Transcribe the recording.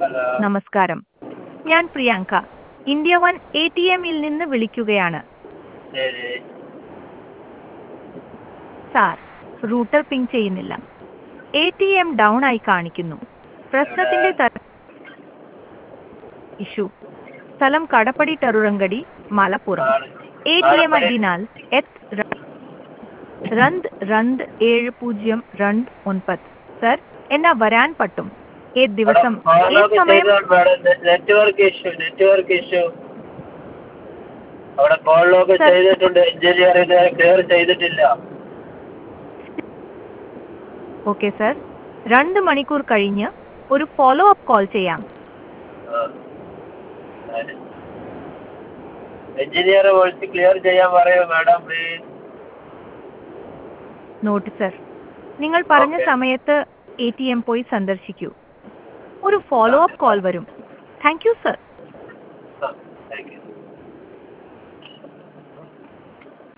Hello നമസ്കാരം ഞാൻ Priyanka India one A T എമ്മിൽ നിന്ന് വിളിക്കുകയാണ് ശരി സാർ റൂട്ടർ പിങ് ചെയ്യുന്നില്ല എ ടി എം ഡൗൺ ആയി കാണിക്കുന്നു പ്രശ്നത്തിന്റെ തര- ഇഷ്യൂ സ്ഥലം കടപ്പടി ടെറുറങ്കടി മലപ്പുറം എ ടി എം അതിനാൽ എത്ത് ര- രണ്ട് രണ്ട് ഏഴ് പൂജ്യം രണ്ട് ഒൻപത് സർ എന്നാ വരാൻ പറ്റും ഏത് ദിവസം ഏത് ഫോളോക്ക് സമയം ചെയ്തോണ്ട് madam network issue network issue അവിടെ കോൾ ലോക്ക് Sir. ചെയ്തിട്ടുണ്ട് എഞ്ചിനീയർ ഇത് ക്ലിയർ ചെയ്തിട്ടില്ല ഓക്കെ സർ രണ്ട് മണിക്കൂർ കഴിഞ്ഞ് ഒരു ഫോളോ അപ്പ് കോൾ ചെയ്യാം എഞ്ചിനീയറെ വിളിച്ച് ക്ലിയർ ചെയ്യാൻ പറയൂ മാഡം പ്ലീസ് നോട്ട് സർ നിങ്ങൾ പറഞ്ഞ Okay. സമയത്ത് എ ടി എം പോയി സന്ദർശിക്കൂ ഒരു ഫോളോ അപ്പ് കോൾ വരും thank you sir thank U